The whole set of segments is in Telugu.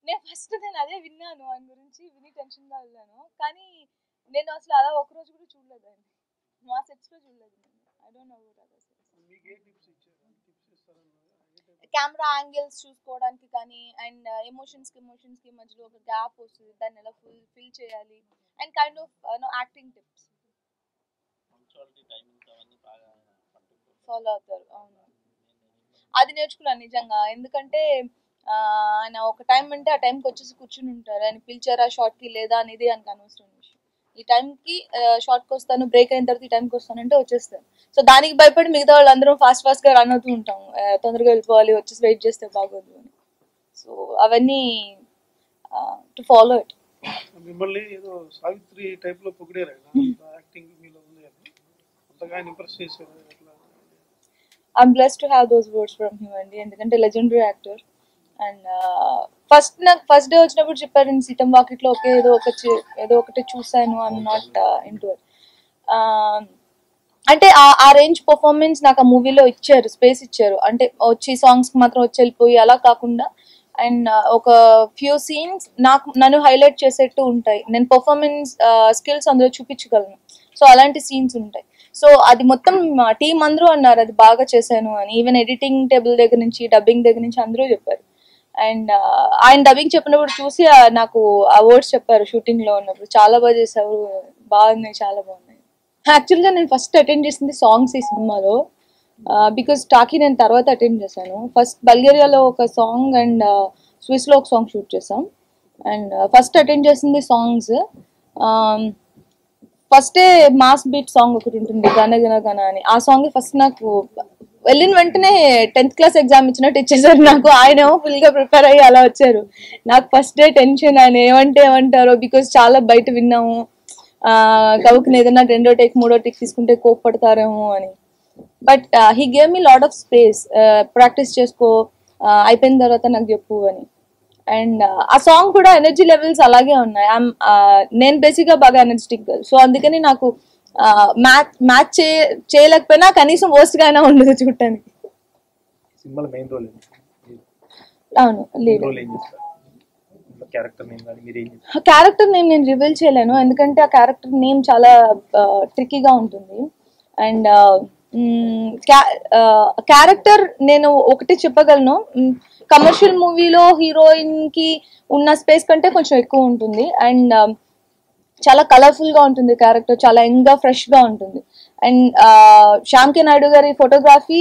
నేను ఫస్ట్ నేను అదే విన్నాను ఆయన గురించి విని టెన్షన్ గా వెళ్ళాను కానీ నేను అసలు అలా ఒక రోజు కూడా చూడలేదు ఆయన మా సెట్స్ లో చూడలేదు I don't know about other మీకు ఏ టిప్స్ ఇచ్చారు టిప్స్ ఇస్తారన్నారు ఏ type of- కెమెరా యాంగిల్స్ చూసుకోవడానికి కానీ అండ్ ఎమోషన్స్ కి ఎమోషన్స్ కి మధ్యలో ఒక గ్యాప్ వస్తుంది దాన్ని ఎలా ఫుల్ ఫిల్ చేయాలి and kind of acting tips punctuality timings అవన్నీ బాగా పట్టుకుంటారు ఫాలో అవుతారు అవును అది నేర్చుకున్నాను నిజంగా ఎందుకంటే ఆ, ఆయన ఒక టైం అంటే ఆ టైంకి వచ్చేసి కూర్చుని ఉంటారు ఆయన పిలిచారా షార్ట్ కి లేదా అనేది ఆయనకు అనవసరం విషయం ఈ టైంకి షార్ట్ కి వస్తాను బ్రేక్ అయిన తర్వాత ఈ టైంకి వస్తానంటే వచ్చేస్తాను సో దానికి భయపడి మిగతా వాళ్ళందరూ ఫాస్ట్ ఫాస్ట్ గా రన్ అవుతూ ఉంటాం ఆ, తొందరగా వెళ్ళిపోవాలి వచ్చేసి వెయిట్ చేస్తే బాగోదు అని సో అవన్నీ టు ఫాలో ఇట్ మిమ్మల్ని ఏదో సావిత్రి టైప్ లో పొగిడారు యాక్టింగ్ మీలో ఉంది అని అంతగా ఆయన ఇంప్రెస్ చేశారు ఎట్లా I'm bless to have those words from him అండి ఎందుకంటే లెజెండరీ యాక్టర్ అండ్ ఫస్ట్ నాకు ఫస్ట్ డే వచ్చినప్పుడు చెప్పారు నేను సీతం వాకిట్లో ఒకే ఏదో ఒక చి- ఏదో ఒకటి చూసాను ఐఎమ్ నాట్ ఇంటూ అంటే ఆ ఆ రేంజ్ పర్ఫార్మెన్స్ నాకు ఆ మూవీలో ఇచ్చారు స్పేస్ ఇచ్చారు అంటే వచ్చి సాంగ్స్ మాత్రం వచ్చి వెళ్ళిపోయి అలా కాకుండా అండ్ ఒక ఫ్యూ సీన్స్ నాకు నన్ను హైలైట్ చేసేట్టు ఉంటాయి నేను పర్ఫార్మెన్స్ స్కిల్స్ అందులో చూపించగలను సో అలాంటి సీన్స్ ఉంటాయి సో అది మొత్తం టీం అందరూ అన్నారు అది బాగా చేశాను అని ఈవెన్ ఎడిటింగ్ టేబుల్ దగ్గర నుంచి డబ్బింగ్ దగ్గర నుంచి అందరూ చెప్పారు అండ్ ఆయన డబ్బింగ్ చెప్పినప్పుడు చూసి ఆ, నాకు అవార్డ్స్ చెప్పారు షూటింగ్ లో ఉన్నప్పుడు చాలా బాగా చేశారు బాగున్నాయి చాలా బాగున్నాయి యాక్చువల్ గా నేను ఫస్ట్ అటెండ్ చేసింది సాంగ్స్ ఈ సినిమాలో బికాస్ టాకీ నేను తర్వాత అటెండ్ చేశాను ఫస్ట్ బల్గేరియాలో ఒక సాంగ్ అండ్ స్విస్ లో ఒక సాంగ్ షూట్ చేసాం అండ్ ఫస్ట్ అటెండ్ చేసింది సాంగ్స్ ఫస్టే మాస్ బీట్ సాంగ్ ఒకటి ఉంటుంది గన గన గన అని ఆ సాంగ్ ఫస్ట్ నాకు వెళ్ళిన వెంటనే టెన్త్ క్లాస్ ఎగ్జామ్ ఇచ్చినట్టు ఇచ్చేసారు నాకు ఆయన ఏమో ఫుల్ గా ప్రిపేర్ అయ్యి అలా వచ్చారు నాకు ఫస్ట్ డే టెన్షన్ ఆయన ఏమంటే ఏమంటారో బికాస్ చాలా బయట విన్నాము ఆ కవుకుని ఏదైనా రెండో టేక్ మూడో టేక్ తీసుకుంటే కోప్పడతారేమో అని but he gave me lot of space practice చేసుకో uh, అయిపోయిన తర్వాత నాకు చెప్పు అని అండ్ ఆ సాంగ్ కూడా ఎనర్జీ లెవెల్స్ అలాగే ఉన్నాయి I'm, uh, నేను బేసిక్ గా బాగా ఎనర్జెటిక్ గర్ల్ సో అందుకని నాకు మ్యాచ్ మ్యాచ్ చేయలేకపోయినా కనీసం worst గా అయినా ఉండదు చూడటానికి సినిమాలో మెయిన్ రోల్ అవును లేదు రోల్ ఏం చేస్తారు క్యారెక్టర్ నేమ్ కానీ మీరు ఏం చేస్తారు ఆ క్యారెక్టర్ నేమ్ నేను రివీల్ చేయలేను ఎందుకంటే ఆ క్యారెక్టర్ నేమ్ చాలా ట్రిక్కీగా ఉంటుంది అండ్ క్యారెక్టర్ నేను ఒకటి చెప్పగలను కమర్షియల్ మూవీలో హీరోయిన్ కి ఉన్న స్పేస్ కంటే కొంచెం ఎక్కువ ఉంటుంది అండ్ చాలా కలర్ఫుల్ గా ఉంటుంది క్యారెక్టర్ చాలా యంగ్ గా ఫ్రెష్ గా ఉంటుంది అండ్ శ్యామ్ కే నాయుడు గారి ఫోటోగ్రఫీ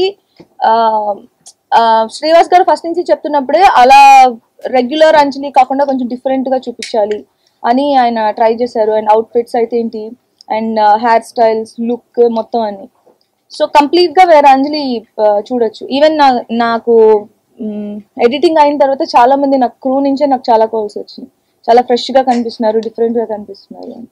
శ్రీవాస్ గారు ఫస్ట్ నుంచి చెప్తున్నప్పుడే అలా రెగ్యులర్ అంజలి కాకుండా కొంచెం డిఫరెంట్ గా చూపించాలి అని ఆయన ట్రై చేశారు అండ్ అవుట్ ఫిట్స్ అయితే ఏంటి అండ్ హెయిర్ స్టైల్స్ లుక్ మొత్తం అన్ని సో కంప్లీట్ గా వేరే అంజలి ఆ, చూడొచ్చు ఈవెన్ నా నాకు ఎడిటింగ్ అయిన తర్వాత చాలా మంది నాకు క్రూ నుంచే నాకు చాలా కాల్స్ వచ్చినాయి చాలా ఫ్రెష్ గా కనిపిస్తున్నారు డిఫరెంట్ గా కనిపిస్తున్నారు అని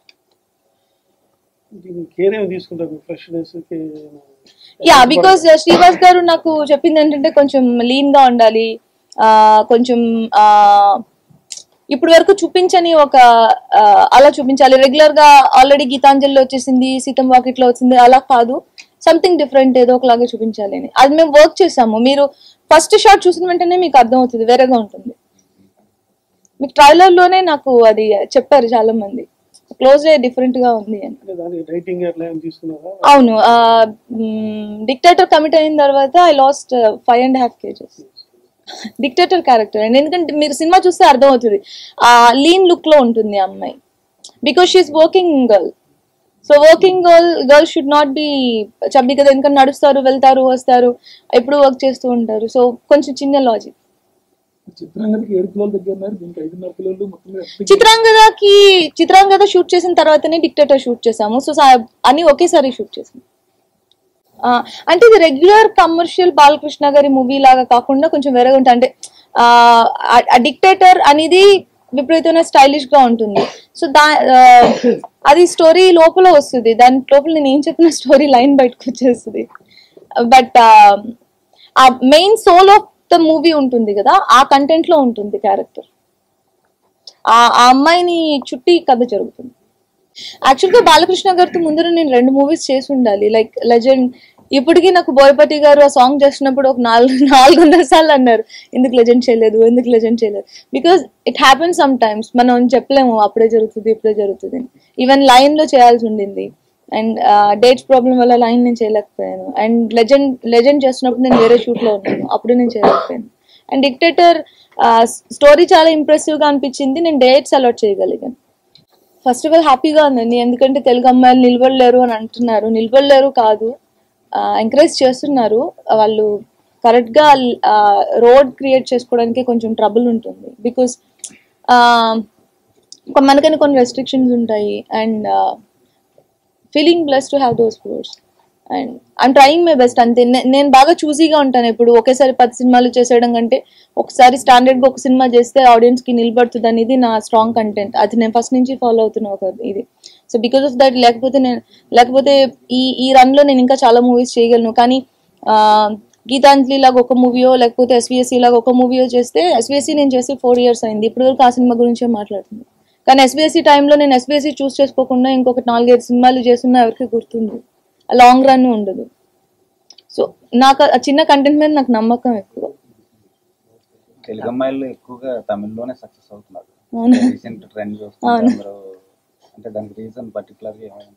కేర్ ఏమి తీసుకుంటారు ఫ్రెష్నెస్ యా బికాస్ శ్రీవాస్ గారు నాకు చెప్పింది ఏంటంటే కొంచెం లీన్ గా ఉండాలి ఆ, కొంచెం ఆ, ఇప్పటి వరకు చూపించని ఒక ఆ, అలా చూపించాలి రెగ్యులర్ గా ఆల్రెడీ గీతాంజలిలో వచ్చేసింది సీతం వాకిట్లో వచ్చింది అలా కాదు సంథింగ్ డిఫరెంట్ ఏదో ఒకలాగా చూపించాలి అని అది మేము వర్క్ చేసాము మీరు ఫస్ట్ షాట్ చూసిన వెంటనే మీకు అర్థమవుతుంది వేరేగా ఉంటుంది మీకు ట్రైలర్ లోనే నాకు అది చెప్పారు చాలా మంది క్లోజ్ డిఫరెంట్ గా ఉంది అని అంటే దాని రైటింగ్ అట్లా ఏమి తీసుకున్నారా అవును డిక్టేటర్ కమిట్ అయిన తర్వాత I last five and half cages dictator character అండి ఎందుకంటే మీరు సినిమా చూస్తే అర్థమవుతుంది ఆ లీన్ లుక్ లో ఉంటుంది ఆ అమ్మాయి because she is working girl so working girl girl should not be chubby కదా ఎందుకంటే నడుస్తారు వెళ్తారు వస్తారు ఎప్పుడు వర్క్ చేస్తూ ఉంటారు సో కొంచెం చిన్న లాజిక్ చిత్రాంగదకి ఏడు కిలోలు తగ్గినారు దీనికి ఐదున్నర కిలోలు మొత్తం మీద ఎప్పటికీ చిత్రాంగదకి చిత్రాంగద షూట్ చేసిన తర్వాతనే డిక్టేటర్ షూట్ చేసాము సో అన్ని ఒకేసారి షూట్ చేసాము ఆ, అంటే ఇది రెగ్యులర్ కమర్షియల్ బాలకృష్ణ గారి మూవీ లాగా కాకుండా కొంచెం వేరేగా ఉంటుంది అంటే ఆ డిక్టేటర్ అనేది విపరీతమైన స్టైలిష్ గా ఉంటుంది సో దా ఆ, అది స్టోరీ లోపల వస్తుంది దాని లోపల నేను ఏం చెప్పిన స్టోరీ లైన్ బయటకు వచ్చేస్తుంది బట్ ఆ main soul of the movie ఉంటుంది కదా ఆ కంటెంట్ లో ఉంటుంది క్యారెక్టర్ ఆ ఆ అమ్మాయిని చుట్టి కథ జరుగుతుంది యాక్చువల్గా బాలకృష్ణ గారితో ముందర నేను రెండు మూవీస్ చేసి ఉండాలి లైక్ లెజెండ్ ఇప్పటికీ నాకు బోయపతి గారు ఆ సాంగ్ చేసినప్పుడు ఒక నాలుగు నాలుగు వందల సార్లు అన్నారు ఎందుకు లెజెండ్ చేయలేదు ఎందుకు లెజెండ్ చేయలేదు because it happen sometimes మనం చెప్పలేము అప్పుడే జరుగుతుంది ఇప్పుడే జరుగుతుంది ఈవెన్ లైన్ లో చేయాల్సి ఉండింది అండ్ డేట్స్ ప్రాబ్లం వల్ల లైన్ నేను చేయలేకపోయాను అండ్ లెజెండ్ లెజెండ్ చేస్తున్నప్పుడు నేను వేరే షూట్ లో ఉన్నాను అప్పుడు నేను చేయలేకపోయాను అండ్ డిక్టేటర్ స్టోరీ చాలా ఇంప్రెసివ్ గా అనిపించింది నేను డేట్స్ అలౌట్ చేయగలిగాను ఫస్ట్ ఆఫ్ ఆల్ హ్యాపీగా ఉందండి ఎందుకంటే తెలుగు అమ్మాయిలు నిలబడలేరు అని అంటున్నారు నిలబడలేరు కాదు ఎంకరేజ్ చేస్తున్నారు వాళ్ళు కరెక్ట్ గా రోడ్ క్రియేట్ చేసుకోవడానికి కొంచెం ట్రబుల్ ఉంటుంది బికాస్ మనకని కొన్ని రెస్ట్రిక్షన్స్ ఉంటాయి and feeling bless to have those floors and I'm trying my best అంతే నే- నేను బాగా చూసీగా ఉంటాను ఇప్పుడు ఒకేసారి పది సినిమాలు చేసేయడం కంటే ఒకసారి స్టాండర్డ్ గా ఒక సినిమా చేస్తే ఆడియన్స్ కి నిలబడుతుంది అనేది నా స్ట్రాంగ్ కంటెంట్ అది నేను ఫస్ట్ నుంచి ఫాలో అవుతున్నా ఒక ఇది సో బికాస్ ఆఫ్ దట్ లేకపోతే నేను లేకపోతే ఈ ఈ రన్ లో నేను ఇంకా చాలా మూవీస్ చేయగలను కానీ ఆ, గీతాంజలి లాగా ఒక మూవీయో లేకపోతే ఎస్విఎస్సి లాగా ఒక మూవీయో చేస్తే ఎస్విఎస్సి నేను చేసి ఫోర్ ఇయర్స్ అయింది ఇప్పుడు వరకు ఆ సినిమా గురించే మాట్లాడుతుంది కానీ ఎస్బిఎస్సి టైంలో నేను ఎస్బిఎస్సి చూస్ చేసుకోకుండా ఇంకొక నాలుగైదు సినిమాలు చేస్తున్నా ఎవరికి గుర్తుండదు లాంగ్ రన్ ఉండదు సో నాకు ఆ చిన్న కంటెంట్ మీద నాకు నమ్మకం ఎక్కువ తెలుగు అమ్మాయిలు ఎక్కువగా తమిళ్లోనే సక్సెస్ అవుతున్నారు అవును. రీసెంట్ ట్రెండ్ చూస్తుంటే అవును. అందరూ అంటే దానికి రీజన్ పర్టికులర్ గా ఏమైనా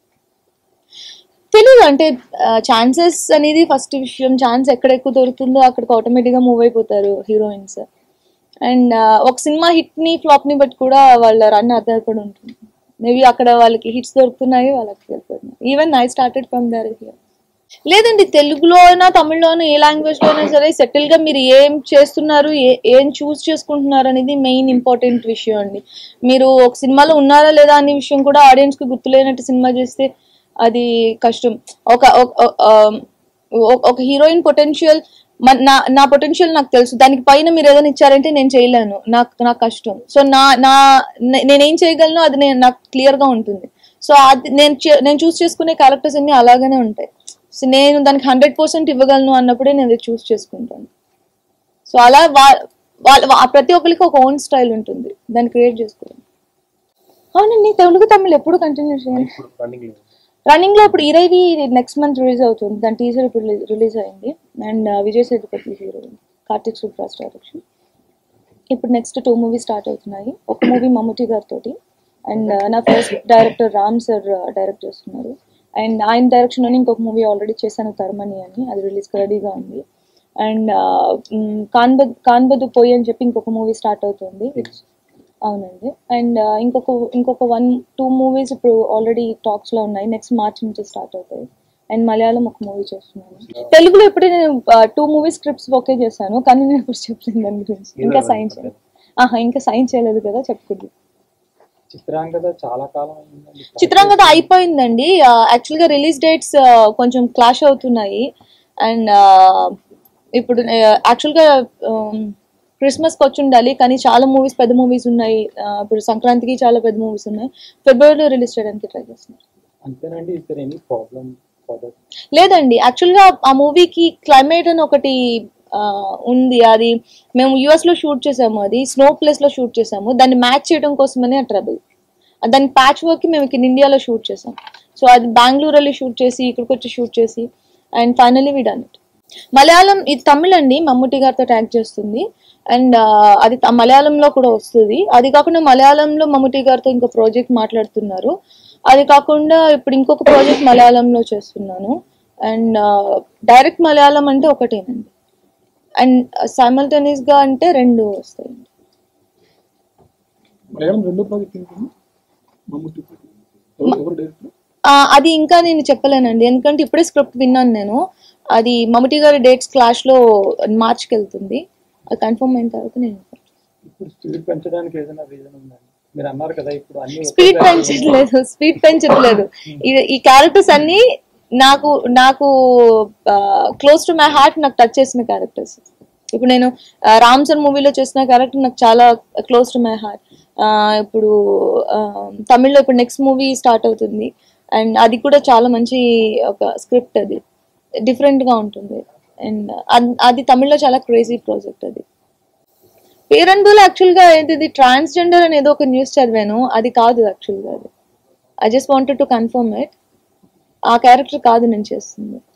తెలీదు అంటే ఛాన్సెస్ అనేది ఫస్ట్ విషయం ఛాన్స్ ఎక్కడ ఎక్కువ దొరుకుతుందో అక్కడికి ఆటోమేటిక్గా మూవ్ అయిపోతారు హీరోయిన్స్ అండ్ ఒక సినిమా హిట్ ని ఫ్లాప్ ని బట్టి కూడా వాళ్ళ రన్ ఆధారపడి ఉంటుంది మేబీ అక్కడ వాళ్ళకి హిట్స్ దొరుకుతున్నాయి వాళ్ళకి వెళ్ళిపోతున్నాయి even I started from there here లేదండి తెలుగులో అయినా తమిళ్లో అయినా ఏ లాంగ్వేజ్ లో అయినా సరే సెటిల్ గా మీరు ఏం చేస్తున్నారు ఏ- ఏం చూస్ చేసుకుంటున్నారు అనేది మెయిన్ ఇంపార్టెంట్ విషయం అండి మీరు ఒక సినిమాలో ఉన్నారా లేదా అనే విషయం కూడా ఆడియన్స్ కి గుర్తులేనట్టు సినిమా చేస్తే అది కష్టం ఒక ఒక- ఒక- ఒక- ఒక హీరోయిన్ పొటెన్షియల్ నా నా పొటెన్షియల్ నాకు తెలుసు దానికి పైన మీరు ఏదైనా ఇచ్చారంటే నేను చేయలేను నాకు నాకు కష్టం సో నా నా నే- నేనేం చేయగలను అది నేను నాకు క్లియర్ గా ఉంటుంది సో అది నేను చే- నేను చూస్ చేసుకునే క్యారెక్టర్స్ అన్ని అలాగనే ఉంటాయి సో నేను దానికి హండ్రెడ్ పర్సెంట్ ఇవ్వగలను అన్నప్పుడే నేను అది చూస్ చేసుకుంటాను సో అలా వా- వాళ్ళ వా- ప్రతి ఒక్కరికి ఒక ఓన్ స్టైల్ ఉంటుంది దాన్ని క్రియేట్ చేసుకోవడం అవునండి తెలుగు తమిళ్ ఎప్పుడు కంటిన్యూ చేయండి ఇప్పుడు రన్నింగ్ లేదు రన్నింగ్ లో ఇప్పుడు ఇరవై నెక్స్ట్ మంత్ రిలీజ్ అవుతుంది దాని టీజర్ ఇప్పుడు రిలీజ్ అయింది అండ్ విజయ్ సేతుపతి హీరో కార్తిక్ సూప్రాస్ డైరెక్షన్ ఇప్పుడు నెక్స్ట్ టూ మూవీస్ స్టార్ట్ అవుతున్నాయి ఒక మూవీ మమ్ముటి గారితో అండ్ నా first director Ram sir direct చేస్తున్నారు అండ్ ఆయన డైరెక్షన్ లోనే ఇంకొక మూవీ ఆల్రెడీ చేశాను తర్మని అని అది రిలీజ్ రెడీగా ఉంది అండ్ కాన్బద్ కాన్బదు పోయి అని చెప్పి ఇంకొక మూవీ స్టార్ట్ అవుతుంది which- అవునండి అండ్ ఇంకొక ఇంకొక వన్ టూ మూవీస్ ఇప్పుడు ఆల్రెడీ టాక్స్ లో ఉన్నాయి నెక్స్ట్ మార్చ్ నుంచి స్టార్ట్ అవుతాయి అండ్ మలయాళం ఒక మూవీ చేస్తున్నాను తెలుగులో ఇప్పుడే నేను టూ మూవీ స్క్రిప్ట్స్ ఓకే చేశాను కానీ నేను ఇప్పుడు చెప్పలేదు దాని గురించి ఇంకా సైన్ చేయలేదు ఆహా ఇంకా సైన్ చేయలేదు కదా చెప్పకూడదు చిత్రాంగద చాలా కాలం అయిందండి చిత్రాంగద అయిపోయిందండి యాక్చువల్ గా రిలీజ్ డేట్స్ కొంచెం క్లాష్ అవుతున్నాయి అండ్ ఇప్పుడు యాక్చువల్ గా క్రిస్మస్ కి వచ్చి ఉండాలి కానీ చాలా మూవీస్ పెద్ద మూవీస్ ఉన్నాయి ఆ, ఇప్పుడు సంక్రాంతికి చాలా పెద్ద మూవీస్ ఉన్నాయి ఫిబ్రవరిలో రిలీజ్ చేయడానికి ట్రై చేస్తున్నారు అంతేనండి is there any problem for that లేదండి యాక్చువల్ గా ఆ మూవీకి క్లైమేట్ అని ఒకటి ఆ, ఉంది అది మేము యుఎస్ లో షూట్ చేసాము అది స్నో ప్లేస్ లో షూట్ చేసాము దాన్ని మ్యాచ్ చేయడం కోసమనే ఆ ట్రబుల్ దాని ప్యాచ్ వర్క్ మేము ఇక్కడ ఇండియాలో షూట్ చేసాం సో అది బెంగళూరు వెళ్ళి షూట్ చేసి ఇక్కడికి వచ్చి షూట్ చేసి and finally we done it Malayalam ఇది తమిళ్ అండి మమ్ముటి గారితో ట్యాగ్ చేస్తుంది అండ్ అది త- మలయాళంలో కూడా వస్తుంది అది కాకుండా మలయాళంలో మమ్ముటి గారితో ఇంకో ప్రాజెక్ట్ మాట్లాడుతున్నారు అది కాకుండా ఇప్పుడు ఇంకొక ప్రాజెక్ట్ మలయాళంలో చేస్తున్నాను అండ్ డైరెక్ట్ మలయాళం అంటే ఒకటేనండి అండ్ సైమల్టేనియస్ గా అంటే రెండు వస్తాయండి మలయాళం రెండో ప్రాజెక్ట్ ఏంటండి మమ్ముట్టి ఎవరు- ఎవరు డైరెక్టర్ ఆ, అది ఇంకా నేను చెప్పలేనండి ఎందుకంటే ఇప్పుడే స్క్రిప్ట్ విన్నాను నేను అది మమ్మటి గారి డేట్స్ క్లాష్ లో మార్చ్కి వెళ్తుంది అది కన్ఫర్మ్ అయిన తర్వాత నేను ఇప్పుడు స్పీడ్ పెంచడానికి ఏదైనా రీజన్ ఉందండి మీరు అన్నారు కదా ఇప్పుడు అన్ని స్పీడ్ పెంచట్లేదు స్పీడ్ పెంచట్లేదు ఈ- ఈ క్యారెక్టర్స్ అన్ని నాకు నాకు క్లోజ్ టు మై హార్ట్ నాకు టచ్ చేసిన క్యారెక్టర్స్ ఇప్పుడు నేను ఆ, రామ్ సర్ మూవీలో చేసిన క్యారెక్టర్ నాకు చాలా క్లోజ్ టు మై హార్ట్ ఇప్పుడు ఆ, తమిళ్లో ఇప్పుడు నెక్స్ట్ మూవీ స్టార్ట్ అవుతుంది అండ్ అది కూడా చాలా మంచి ఒక స్క్రిప్ట్ అది డిఫరెంట్ గా ఉంటుంది అండ్ అది తమిళ్లో చాలా క్రేజీ ప్రాజెక్ట్ అది పేరంబుల్ యాక్చువల్ గా ఏంటిది ట్రాన్స్జెండర్ అని ఏదో ఒక న్యూస్ చదివాను అది కాదు యాక్చువల్ గా అది I just wanted to confirm it ఆ క్యారెక్టర్ కాదు నేను చేస్తుంది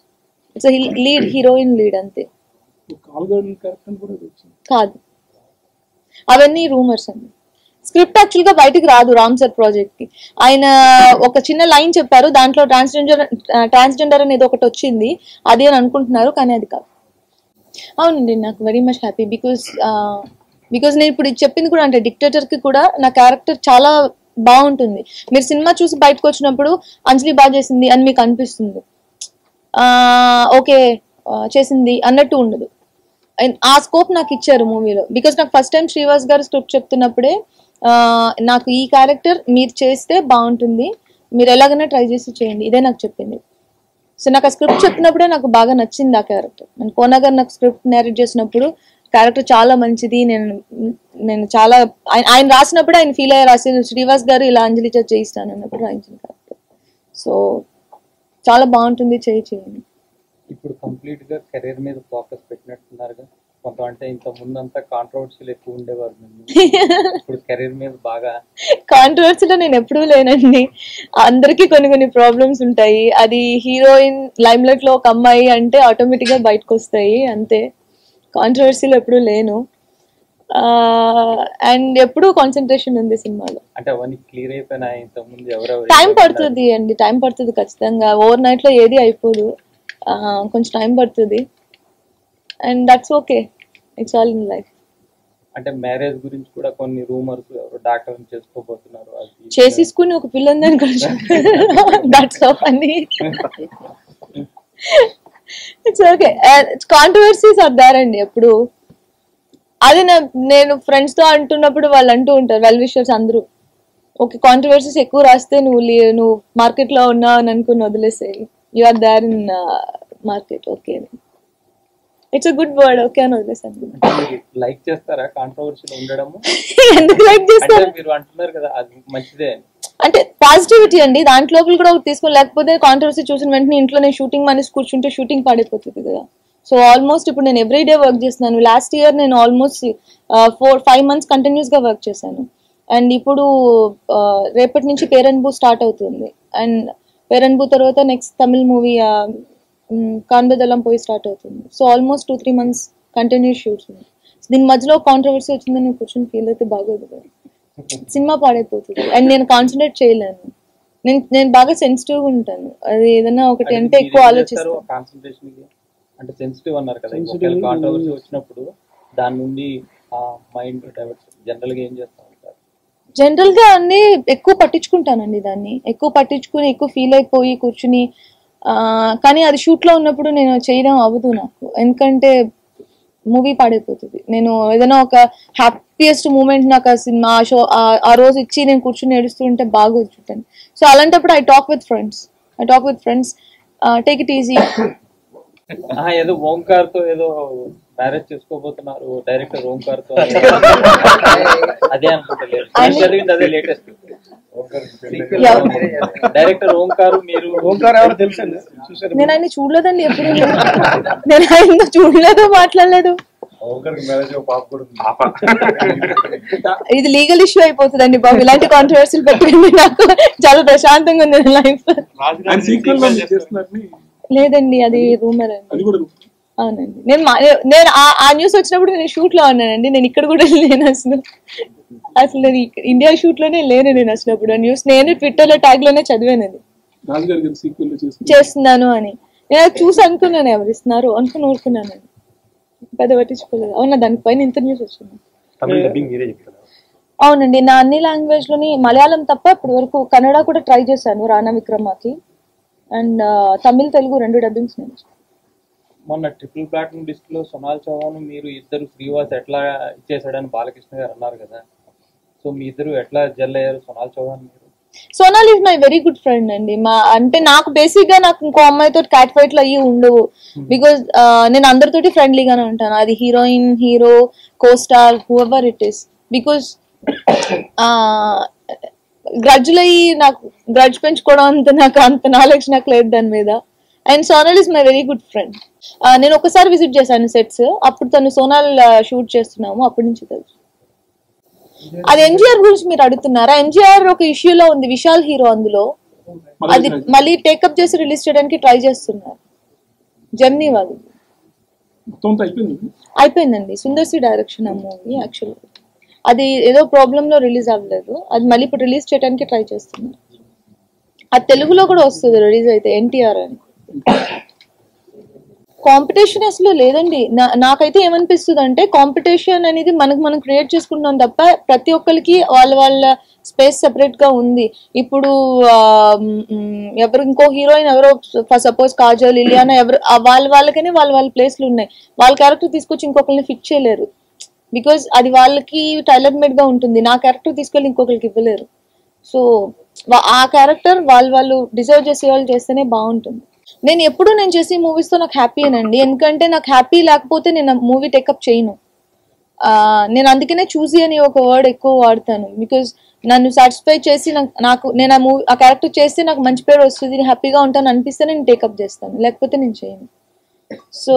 ఇట్స్ లీడ్ హీరోయిన్ లీడ్ అంతే కాల్గోడ్ క్యారెక్టర్ కూడా ఇది వచ్చింది కాదు అవన్నీ రూమర్స్ అండి స్క్రిప్ట్ యాక్చువల్ గా బయటికి రాదు రామ్ సార్ ప్రాజెక్ట్ కి ఆయన ఒక చిన్న లైన్ చెప్పారు దాంట్లో ట్రాన్స్జెండర్ ట్రాన్స్జెండర్ అనేది ఒకటి వచ్చింది అది అని అనుకుంటున్నారు కానీ అది కాదు అవునండి నాకు very much happy because because నేను ఇప్పుడు ఇది చెప్పింది కూడా అంటే డిక్టేటర్ కి కూడా నా క్యారెక్టర్ చాలా బాగుంటుంది మీరు సినిమా చూసి బయటకు వచ్చినప్పుడు అంజలి బాగా చేసింది అని మీకు అనిపిస్తుంది ఓకే చేసింది అన్నట్టు ఉండదు And ఆ స్కోప్ నాకు ఇచ్చారు మూవీలో బికాస్ నాకు ఫస్ట్ టైం శ్రీవాస్ గారు స్క్రిప్ట్ చెప్తున్నప్పుడే ఆ, నాకు ఈ క్యారెక్టర్ మీరు చేస్తే బాగుంటుంది మీరు ఎలాగైనా ట్రై చేసి చేయండి ఇదే నాకు చెప్పింది సో నాకు ఆ స్క్రిప్ట్ చెప్పినప్పుడే నాకు బాగా నచ్చింది ఆ క్యారెక్టర్ నేను కోనా గారు నాకు స్క్రిప్ట్ నేరేట్ చేసినప్పుడు క్యారెక్టర్ చాలా మంచిది నేను నేను చాలా ఆయన ఆయన రాసినప్పుడు ఆయన ఫీల్ అయ్యి రాసిన శ్రీవాస్ గారు ఇలా అంజలి చేత చేయిస్తాను అన్నప్పుడు రాయించిన క్యారెక్టర్ సో చాలా బాగుంటుంది చేయి చేయండి ఇప్పుడు కంప్లీట్ గా కెరీర్ మీద ఫోకస్ పెట్టినట్టున్నారుగా కొంత అంటే ఇంత ముందంతా కాంట్రవర్సీలు ఎక్కువ ఉండేవారు మీరు. ఇప్పుడు కెరీర్ మీద బాగా కాంట్రవర్సీలో నేను ఎప్పుడూ లేనండి అందరికీ కొన్ని కొన్ని ప్రాబ్లమ్స్ ఉంటాయి అది హీరోయిన్ లైమ్ లైట్ లో ఒక అమ్మాయి అంటే ఆటోమేటిక్ గా బయటకు వస్తాయి అంతే కాంట్రవర్సీలో ఎప్పుడూ లేను అండ్ ఎప్పుడూ కాన్సన్ట్రేషన్ ఉంది సినిమాలో అంటే అవన్నీ క్లియర్ అయిపోయినా ఇంత ముందు ఎవరెవరు టైం పడుతుంది అండి టైం పడుతుంది ఖచ్చితంగా ఓవర్ నైట్ లో ఏది అయిపోదు ఆ, కొంచెం టైం పడుతుంది and that's okay it's all in life అంటే మ్యారేజ్ గురించి కూడా కొన్ని రూమర్స్ ఎవరు డాక్టర్ చేసుకోబోతున్నారు అది చేసేసుకుని ఒక పిల్ల ఉందని కూడా that's so funny it's okay controversies are there అండి ఎప్పుడు అది నా- నేను ఫ్రెండ్స్ తో అంటున్నప్పుడు వాళ్ళు అంటూ ఉంటారు వెల్ విషర్స్ అందరూ ఓకే కాంట్రవర్సీస్ ఎక్కువ రాస్తే నువ్వు లే- నువ్వు మార్కెట్ లో ఉన్నావు అని అనుకుని వదిలేసేయి you are there in market okay it's a good word okay అని వదిలేసాను అంటే మీరు లైక్ చేస్తారా కాంట్రవర్సీలు ఉండడము ఎందుకు లైక్ అంటే చేస్తారు మీరు అంటున్నారు కదా అది మంచిదే అని అంటే పాజిటివిటీ అండి దాంట్లో కూడా ఒకటి తీసుకొని లేకపోతే కాంట్రవర్సీ చూసిన వెంటనే ఇంట్లో నేను షూటింగ్ మనిషి కూర్చుంటే షూటింగ్ పాడైపోతుంది కదా సో ఆల్మోస్ట్ ఇప్పుడు నేను ఎవ్రీ డే వర్క్ చేస్తున్నాను లాస్ట్ ఇయర్ నేను almost four five months continuous గా వర్క్ చేశాను అండ్ ఇప్పుడు ఆ, రేపటి నుంచి పేరన్బూ స్టార్ట్ అవుతుంది అండ్ పేరన్బూ తర్వాత నెక్స్ట్ తమిళ్ మూవీ కాన్బదలం పోయి స్టార్ట్ అవుతుంది so almost two three months continuous shoots ఉన్నాయి దీని మధ్యలో కాంట్రవర్సీ వచ్చిందని నేను కూర్చొని ఫీల్ అయితే బాగోదు కదా సినిమా పాడైపోతుంది అండ్ నేను కాన్సన్ట్రేట్ చేయలేను నేను నేను బాగా సెన్సిటివ్ ఉంటాను అది ఏదైనా ఒకటి అంటే ఎక్కువ ఆలోచిస్తాను కాన్సన్ట్రేషన్ అంటే సెన్సిటివ్ అన్నారు కదా కాంట్రవర్సీ వచ్చినప్పుడు దాని నుండి ఆ మైండ్ డైవర్ట్ జనరల్ గా ఏం చేస్తా ఉంటారు జనరల్ గా అన్ని ఎక్కువ పట్టించుకుంటానండి దాన్ని ఎక్కువ పట్టించుకుని ఎక్కువ ఫీల్ అయిపోయి కూర్చుని ఆ, కానీ అది షూట్ లో ఉన్నప్పుడు నేను చేయడం అవ్వదు నాకు ఎందుకంటే మూవీ పాడైపోతుంది నేను ఏదైనా ఒక హ్యాపీయెస్ట్ మూమెంట్ నాకు ఆ సినిమా ఆ షో ఆ రోజు ఇచ్చి నేను కూర్చుని ఏడుస్తుంటే బాగోదు చూడండి సో అలాంటప్పుడు I talk with friends I talk with friends take it easy ఆ, ఏదో ఓంకార్ తో ఏదో మ్యారేజ్ చేసుకోబోతున్నారు డైరెక్టర్ ఓంకార్ తో అదే అనుకుంటలేదు నేను చదివింది అదే లేటెస్ట్ డైరెక్టర్ ఓంకార్ మీరు ఓంకార్ ఎవరు తెలుసండి చూసారు నేను ఆయన చూడలేదండి ఎప్పుడు నేను ఆయన చూడలేదు మాట్లాడలేదు ఇది లీగల్ ఇష్యూ అయిపోతుందండి బాబు ఇలాంటి కాంట్రవర్సీలు పెట్టండి నాకు చాలా ప్రశాంతంగా ఉంది లైఫ్ ఆయన సీక్వెల్ చేస్తున్నారని లేదండి అది రూమర్ అండి అది కూడా అవునండి నేను మా- నేను ఆ- ఆ న్యూస్ వచ్చినప్పుడు నేను షూట్ లో ఉన్నానండి నేను ఇక్కడ కూడా లేను అసలు అసలు నేను ఇక్క- ఇండియా షూట్ లోనే లేను నేను అసలు అప్పుడు ఆ న్యూస్ నేను ట్విట్టర్ లో ట్యాగ్ లోనే చదివాను అది రాజుగారి గారి సీక్వెల్ చేసుకుని చేస్తున్నాను అని నేను అది చూసి అనుకున్నాను ఎవరు ఇస్తున్నారు అనుకుని ఊరుకున్నాను పెద్ద పట్టించుకోలేదు అవునా దానిపైన ఇంత న్యూస్ వచ్చింది తమిళ డబ్బింగ్ మీరే చెప్తున్నారు అవునండి నా అన్ని లాంగ్వేజ్ లోని మలయాళం తప్ప ఇప్పటి వరకు కన్నడ కూడా ట్రై చేశాను రానా విక్రమాకి అండ్ తమిళ్ తెలుగు రెండు డబ్బింగ్స్ నేను మొన్న ట్రిపుల్ ప్లాటినం డిస్క్ లో సొనాల్ చౌహాన్ మీరు ఇద్దరు శ్రీవాస్ ఎట్లా ఇచ్చేసాడని బాలకృష్ణ గారు అన్నారు కదా సో మీ ఇద్దరు ఎట్లా జల్ అయ్యారు సొనాల్ చౌహాన్ మీరు Sonal is my very good friend అండి మా అంటే నాకు బేసిక్ గా నాకు ఇంకో అమ్మాయితో క్యాట్ ఫైట్లు అయ్యి ఉండవు బికాజ్ నేను అందరితోటి ఫ్రెండ్లీగానే ఉంటాను అది heroine hero costar whoever it is because గ్రడ్జ్లు అయ్యి నాకు గ్రడ్జ్ పెంచుకోవడం అంత నాకు అంత నాలెడ్జ్ నాకు లేదు దాని మీద and Sonal is my very good friend నేను ఒకసారి విజిట్ చేశాను సెట్స్ అప్పుడు తను సోనాల్ షూట్ చేస్తున్నాము అప్పటి నుంచి తెలుసు అది ఎంజిఆర్ గురించి మీరు అడుగుతున్నారా ఎంజిఆర్ ఒక ఇష్యూలో ఉంది విశాల్ హీరో అందులో అది మళ్ళీ టేకప్ చేసి రిలీజ్ చేయడానికి ట్రై చేస్తున్నారు జెమ్నీ వాళ్ళు మొత్తం అంతా అయిపోయింది అయిపోయిందండి సుందర్ సి డైరెక్షన్ ఆ మూవీ యాక్చువల్ అది ఏదో ప్రాబ్లమ్ లో రిలీజ్ అవ్వలేదు అది మళ్ళీ ఇప్పుడు రిలీజ్ చేయడానికి ట్రై చేస్తున్నారు అది తెలుగులో కూడా వస్తుంది రిలీజ్ అయితే ఎన్టీఆర్ అని కాంపిటీషన్ అసలు లేదండి నా- నాకైతే ఏమనిపిస్తుంది అంటే కాంపిటీషన్ అనేది మనకు మనం క్రియేట్ చేసుకుంటున్నాం తప్ప ప్రతి ఒక్కరికి వాళ్ళ వాళ్ళ స్పేస్ సెపరేట్ గా ఉంది ఇప్పుడు ఆ, మ్, ఎవరు ఇంకో హీరోయిన్ ఎవరో సపోజ్ కాజల్ ఇలియానా ఎవరు ఆ వాళ్ళ వాళ్ళకనే వాళ్ళ వాళ్ళ ప్లేస్లు ఉన్నాయి వాళ్ళ క్యారెక్టర్ తీసుకొచ్చి ఇంకొకరిని ఫిట్ చేయలేరు బికాజ్ అది వాళ్ళకి టైలర్ మేడ్ గా ఉంటుంది నా క్యారెక్టర్ తీసుకెళ్ళి ఇంకొకరికి ఇవ్వలేరు సో ఆ క్యారెక్టర్ వాళ్ళు వాళ్ళు డిజర్వ్ చేసే వాళ్ళు చేస్తేనే బాగుంటుంది నేను ఎప్పుడు నేను చేసే మూవీస్ తో నాకు హ్యాపీ అండి ఎందుకంటే నాకు హ్యాపీ లేకపోతే నేను మూవీ టేకప్ చేయను ఆ, నేను అందుకనే చూసి అని ఒక వర్డ్ ఎక్కువ వాడతాను బికాజ్ నన్ను సాటిస్ఫై చేసి నాకు- నాకు నేను ఆ మూవీ ఆ క్యారెక్టర్ చేస్తే నాకు మంచి పేరు వస్తుంది నేను హ్యాపీగా ఉంటాను అనిపిస్తే నేను టేకప్ చేస్తాను లేకపోతే నేను చేయను సో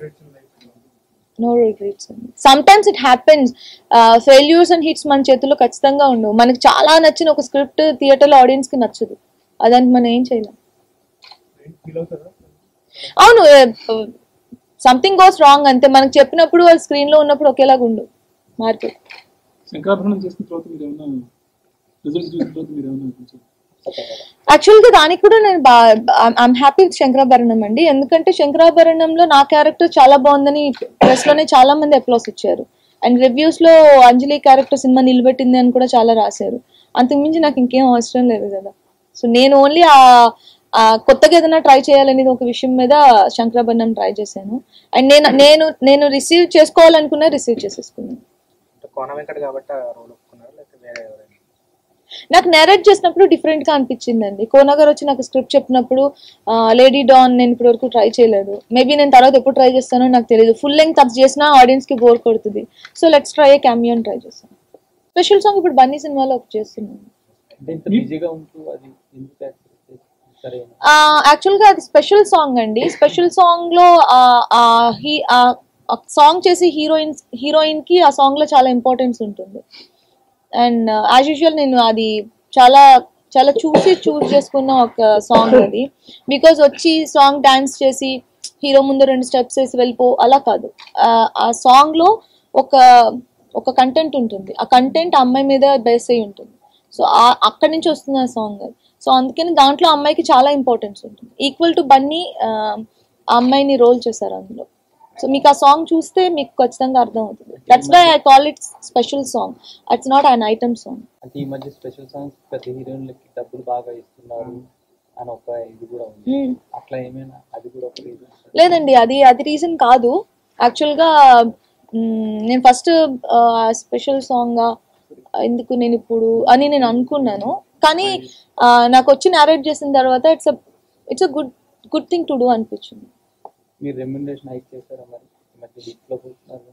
నో రిగ్రెట్స్ అండి sometimes it happens failures and hits మన చేతుల్లో ఖచ్చితంగా ఉండవు మనకి చాలా నచ్చిన ఒక స్క్రిప్ట్ థియేటర్లో ఆడియన్స్ కి నచ్చదు అదానికి మనం ఏం చేయలేం ఫీల్ అవుతారా అవును సంథింగ్ గోస్ రాంగ్ అంతే మనకు చెప్పినప్పుడు వాళ్ళు స్క్రీన్ లో ఉన్నప్పుడు ఒకేలాగా ఉండు మార్కెట్ శంకరాభరణం చేసిన తర్వాత మీరు ఏమన్నా రిజల్ట్స్ చూసిన తర్వాత మీరు ఏమన్నా కొంచెం యాక్చువల్ గా దానికి కూడా నేను ఐఎమ్ హ్యాపీ విత్ శంకరాభరణం అండి ఎందుకంటే శంకరాభరణంలో నా క్యారెక్టర్ చాలా బాగుందని ప్రెస్ లోనే చాలా మంది అప్లాస్ ఇచ్చారు అండ్ రివ్యూస్ లో అంజలి క్యారెక్టర్ సినిమా నిలబెట్టింది అని కూడా చాలా రాశారు అంతకుమించి నాకు ఇంకేం అవసరం లేదు కదా సో నేను ఓన్లీ ఆ ఆ కొత్తగా ఏదైనా ట్రై చేయాలనేది ఒక విషయం మీద శంకరాభరణం ట్రై చేశాను అండ్ నేను నేను నేను రిసీవ్ చేసుకోవాలనుకున్నా రిసీవ్ చేసేసుకున్నాను కోన వెంకట్ కాబట్టి ఆ రోల్ ఒప్పుకున్నారు లేకపోతే వేరే ఎవరైనా నాకు నేరేట్ చేసినప్పుడు డిఫరెంట్ గా అనిపించిందండి కోనగర్ వచ్చి నాకు స్క్రిప్ట్ చెప్పినప్పుడు లేడీ డాన్ నేను ఇప్పటి వరకు ట్రై చేయలేదు మేబీ నేను తర్వాత ఎప్పుడు ట్రై చేస్తానో నాకు తెలియదు ఫుల్ లెంగ్త్ అది చేసినా ఆడియన్స్ కి బోర్ కొడుతుంది సో లెట్స్ ట్రై ఏ క్యామియోన్ ట్రై చేస్తాను స్పెషల్ సాంగ్ ఇప్పుడు బన్నీ సినిమాలో ఒకటి చేస్తున్నాను అంటే ఇంత బిజీగా ఉంటూ అది ఎందుకు యాక్సెప్ట్ చేసి సరే యాక్చువల్ గా అది స్పెషల్ సాంగ్ అండి స్పెషల్ సాంగ్ లో సాంగ్ చేసి హీరోయిన్ హీరోయిన్ కి ఆ సాంగ్ లో చాలా ఇంపార్టెన్స్ ఉంటుంది అండ్ యాజ్ యూజువల్ నేను అది చాలా చాలా చూసి చూస్ చేసుకున్న ఒక సాంగ్ అది బికాజ్ వచ్చి సాంగ్ డాన్స్ చేసి హీరో ముందు రెండు స్టెప్స్ వేసి వెళ్ళిపో అలా కాదు ఆ, ఆ సాంగ్ లో ఒక ఒక కంటెంట్ ఉంటుంది ఆ కంటెంట్ అమ్మాయి మీద బేస్ అయి ఉంటుంది సో అక్కడి నుంచి వస్తుంది ఆ సాంగ్ సో అందుకని దాంట్లో అమ్మాయికి చాలా ఇంపార్టెన్స్ ఉంటుంది ఈక్వల్ టు బన్నీ ఆ ఆ అమ్మాయిని రోల్ చేశారు అందులో సో మీకు ఆ సాంగ్ చూస్తే మీకు ఖచ్చితంగా అర్థం అవుతుంది that's why I call it special song it's not an item song అంటే ఈ మధ్య స్పెషల్ సాంగ్స్ ప్రతి హీరోయిన్లకి డబ్బులు బాగా ఇస్తున్నారు అని ఒక ఇది కూడా ఉంది అట్లా ఏమైనా అది కూడా ఒక reason. లేదండి అది అది రీజన్ కాదు యాక్చువల్గా నేను ఫస్ట్ స్పెషల్ సాంగ్ ఎందుకు నేను ఇప్పుడు అని నేను అనుకున్నాను కానీ ఆ, నాకు వచ్చి నేరేట్ చేసిన తర్వాత it's it's a good good thing to do అనిపించింది మీరు రెమ్యునరేషన్ హైక్ చేశారా మరి ఈ మధ్య హిట్ లో పోతున్నారు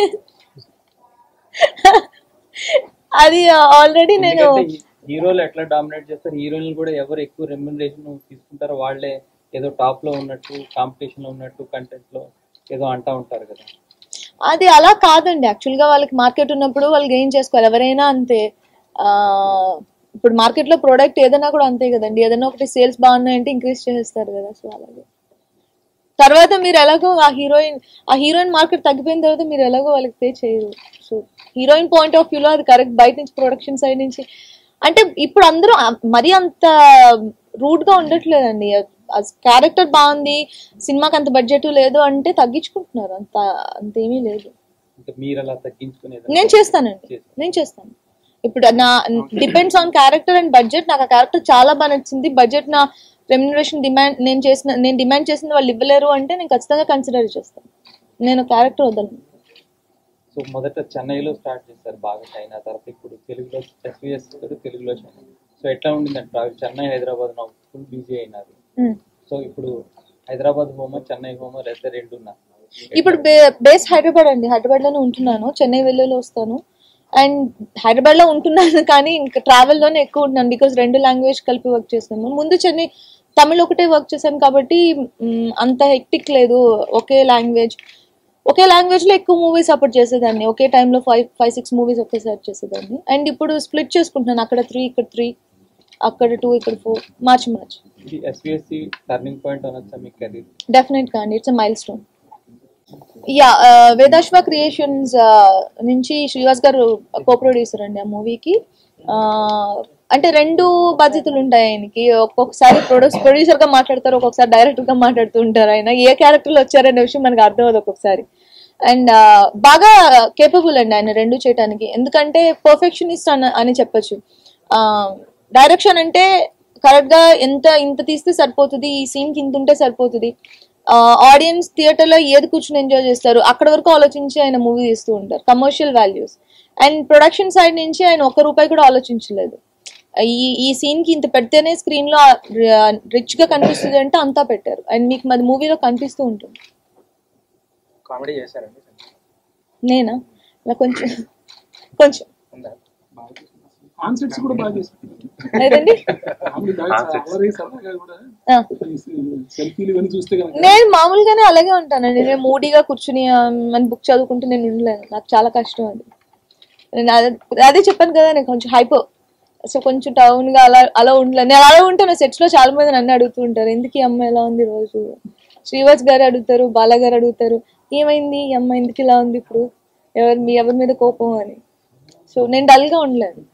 అది ఆల్రెడీ నేను ఎందుకంటే హీరోలు ఎట్లా డామినేట్ చేస్తారు హీరోయిన్లు కూడా ఎవరు ఎక్కువ రెమ్యునరేషన్ తీసుకుంటారో వాళ్ళే ఏదో టాప్ లో ఉన్నట్టు కాంపిటీషన్ లో ఉన్నట్టు కంటెంట్ లో ఏదో అంటా ఉంటారు కదా అది అలా కాదండి యాక్చువల్గా వాళ్ళకి మార్కెట్ ఉన్నప్పుడు వాళ్ళు గెయిన్ చేసుకోవాలి ఎవరైనా అంతే ఆ, ఇప్పుడు మార్కెట్లో ప్రోడక్ట్ ఏదైనా కూడా అంతే కదండి ఏదైనా ఒకటి సేల్స్ బాగున్నాయంటే ఇంక్రీజ్ చేసేస్తారు కదా సో అలాగే తర్వాత మీరు ఎలాగో ఆ హీరోయిన్ ఆ హీరోయిన్ మార్కెట్ తగ్గిపోయిన తర్వాత మీరు ఎలాగో వాళ్ళకి పే చేయరు సో హీరోయిన్ పాయింట్ ఆఫ్ వ్యూలో అది కరెక్ట్ బయట నుంచి ప్రొడక్షన్ సైడ్ నుంచి అంటే ఇప్పుడు అందరూ ఆ- మరీ అంత రూడ్ గా ఉండట్లేదండి క్యారెక్టర్ బాగుంది సినిమాకి అంత బడ్జెట్ లేదు అంటే తగ్గించుకుంటున్నారు అంత అంతేమీ లేదు అంటే మీరు అలా తగ్గించుకునేది నేను చేస్తానండి నేను చేస్తాను ఇప్పుడు నా depends on character and budget నాకు ఆ క్యారెక్టర్ చాలా బాగా నచ్చింది బడ్జెట్ నా రెమ్యునరేషన్ డిమాండ్ నేను చేసిన నేను డిమాండ్ చేసింది వాళ్ళు ఇవ్వలేరు అంటే నేను ఖచ్చితంగా కన్సిడర్ చేస్తాను నేను క్యారెక్టర్ వదలను సో మొదట చెన్నైలో స్టార్ట్ చేశారు బాగా చైనా తర్వాత ఇప్పుడు తెలుగులో ఎస్విఎస్ తెలుగులో చైనా సో ఎట్లా ఉండిందంటే ట్రావెల్ చెన్నై హైదరాబాద్ నా ఫుల్ బిజీ అయినారు మ్మ్. సో ఇప్పుడు హైదరాబాద్ హోమా చెన్నై హోమా లేకపోతే రెండు ఉన్నా ఇప్పుడు బేస్ హైదరాబాద్ అండి హైదరాబాద్ లోనే ఉంటున్నాను చెన్నై వెళ్ళేలో వస్తాను అండ్ హైదరాబాద్ లో ఉంటున్నాను కానీ ఇంకా ట్రావెల్ లోనే ఎక్కువ ఉంటున్నాను బికాస్ రెండు లాంగ్వేజ్ కలిపి వర్క్ చేస్తాను ముందు చెన్నై తమిళ్ ఒకటే వర్క్ చేశాను కాబట్టి మ్, అంత హెక్టిక్ లేదు ఒకే లాంగ్వేజ్ ఒకే లాంగ్వేజ్ లో ఎక్కువ మూవీస్ అప్పుడు చేసేదాన్ని ఒకే టైంలో ఫైవ్ ఫైవ్ సిక్స్ మూవీస్ ఒకేసారి చేసేదాన్ని అండ్ ఇప్పుడు స్ప్లిట్ చేసుకుంటున్నాను అక్కడ త్రీ ఇక్కడ త్రీ అక్కడ టూ ఇక్కడ ఫోర్ మార్చ్ మార్చ్ ఇది ఎస్విఎస్సి టర్నింగ్ పాయింట్ అనొచ్చా మీ కెరీర్ డెఫినెట్ గా అండి it's milestone yeah Vedaswa creations నుంచి శ్రీవాస్ గారు కో ప్రొడ్యూసర్ అండి ఆ మూవీకి అంటే రెండు బాధ్యతలు ఉంటాయి ఆయనకి ఒక్కొక్కసారి ప్రొడ్యూస్ ప్రొడ్యూసర్ గా మాట్లాడతారు ఒక్కొక్కసారి డైరెక్టర్ గా మాట్లాడుతూ ఉంటారు ఆయన ఏ క్యారెక్టర్ లో వచ్చారనే విషయం మనకు అర్థం అవుతుంది ఒక్కొక్కసారి అండ్ బాగా కేపబుల్ అండి ఆయన రెండు చేయడానికి ఎందుకంటే పర్ఫెక్షనిస్ట్ అని అని చెప్పొచ్చు డైరెక్షన్ అంటే కరెక్ట్ గా ఎంత ఇంత తీస్తే సరిపోతుంది ఈ సీన్ కి ఇంత ఉంటే సరిపోతుంది ఆడియన్స్ థియేటర్ లో ఏది కూర్చుని ఎంజాయ్ చేస్తారు అక్కడ వరకు ఆలోచించి ఆయన మూవీ తీస్తూ ఉంటారు commercial values and production side నుంచి ఆయన ఒక్క రూపాయి కూడా ఆలోచించలేదు ఈ ఈ సీన్ కి ఇంత పెడితేనే స్క్రీన్ లో రిచ్ గా కనిపిస్తుంది అంటే అంతా పెట్టారు అండ్ మీకు మరి మూవీలో కనిపిస్తూ ఉంటుంది కామెడీ చేశారండి నేనా ఇలా కొంచెం కొంచెం ఉందా కాన్సెప్ట్స్ కూడా బాగా చేశారు లేదండి మామూలు బాగా అల్లరి సరదాగా కూడా ఆ. సెల్ఫీలు ఇవన్నీ చూస్తే కనుక నేను మామూలుగానే అలాగే ఉంటానండి నేను మూడీగా కూర్చుని ఆ, మన బుక్ చదువుకుంటూ నేను ఉండలేను నాకు చాలా కష్టం అది నేను అదే అదే చెప్పాను కదా నేను కొంచెం హైపో సో కొంచెం టౌన్ గా అలా అలా ఉండలేను నేను అలా ఉంటాను సెట్స్ లో చాలా మంది నన్ను అడుగుతూ ఉంటారు ఎందుకు ఈ అమ్మాయి ఎలా ఉంది ఈ రోజు శ్రీవాస్ గారు అడుగుతారు బాలా గారు అడుగుతారు ఏమైంది ఈ అమ్మాయి ఎందుకు ఇలా ఉంది ఇప్పుడు ఎవరి మీ ఎవరి మీద కోపం అని సో నేను డల్ గా ఉండలేను